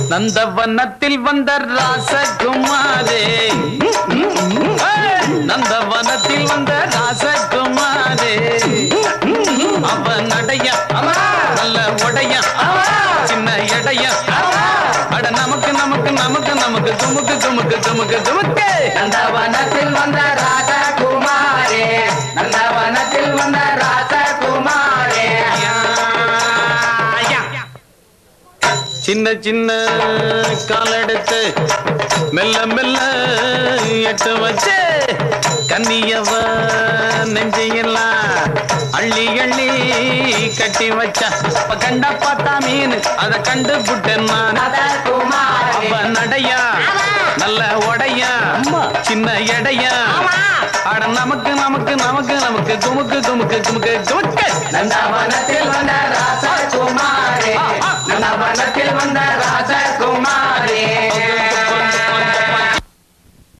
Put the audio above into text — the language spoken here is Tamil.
நந்தவனத்தில் வந்த ராசகுமாரே ஏய், நந்தவனத்தில் வந்த ராசகுமாரே அவன் அடைய நல்ல உடைய சின்ன எடைய அட நமக்கு நமக்கு நமக்கு நமக்கு துமுக்கு துமுக்கு துமுக்கு துமுக்கு நந்தவனத்தில் வந்த ராசகுமாரே நந்தவனத்தில் வந்த ராசகுமாரே சின்ன சின்ன காலெடுத்து மெல்ல மெல்ல எட்டு வச்சு கன்னியவ நெஞ்சையெல்லாம் அள்ளி அள்ளி கட்டி வச்சா அப்ப கண்ட பார்த்தா மீன் அத கண்டு புட்டேன் நான் ராசகுமாரே அவ நடையா நல்ல உடையா சின்ன எடையா அட நமக்கு நமக்கு நமக்கு நமக்கு குமுக்கு குமுக்கு குமுக்கு குமுக்கு நந்தவனத்தில் வந்த ராசகுமாரே நந்தவனத்தில் வந்த ராச